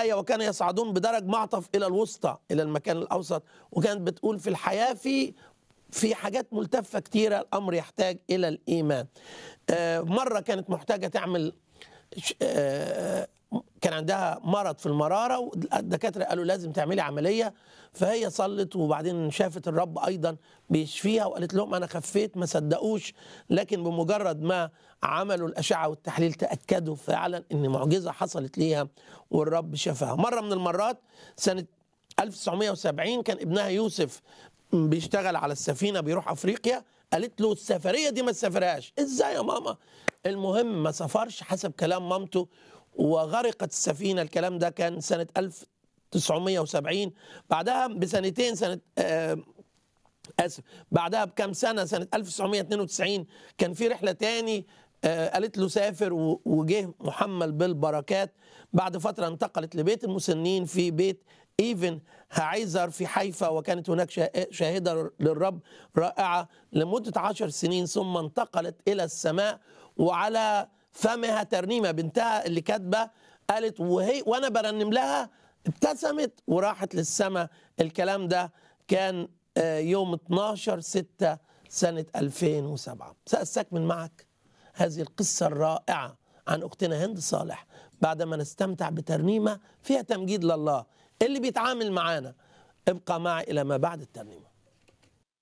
الآية وكان يصعدون بدرج معطف إلى الوسطى إلى المكان الأوسط وكانت بتقول في الحياة في في حاجات ملتفة كتيرة الأمر يحتاج إلى الإيمان آه، مرة كانت محتاجة تعمل ش- آه، كان عندها مرض في المرارة والدكاترة قالوا لازم تعملي عملية فهي صلت وبعدين شافت الرب أيضا بيشفيها وقالت لهم أنا خفيت ما صدقوش لكن بمجرد ما عملوا الأشعة والتحليل تأكدوا فعلا إن معجزة حصلت ليها والرب شفاها مرة من المرات سنة 1970 كان ابنها يوسف بيشتغل على السفينة بيروح أفريقيا قالت له السفرية دي ما تسافرهاش ازاي يا ماما المهم ما سافرش حسب كلام مامته وغرقت السفينة الكلام ده كان سنة 1970 بعدها بسنتين سنة آه اسف بعدها بكم سنه سنه 1992 كان في رحله تاني آه، قالت له سافر و- وجه محمل بالبركات بعد فتره انتقلت لبيت المسنين في بيت ايفن هايزر في حيفا وكانت هناك شا- شاهده للرب رائعه لمده عشر سنين ثم انتقلت الى السماء وعلى فمها ترنيمه بنتها اللي كاتبه قالت وهي وانا برنم لها ابتسمت وراحت للسماء الكلام ده كان آه، يوم 12 6 سنة 2007 سأستكمل معك هذه القصة الرائعة عن أختنا هند صالح بعدما نستمتع بترنيمة فيها تمجيد لله اللي بيتعامل معانا ابقى معي إلى ما بعد الترنيمة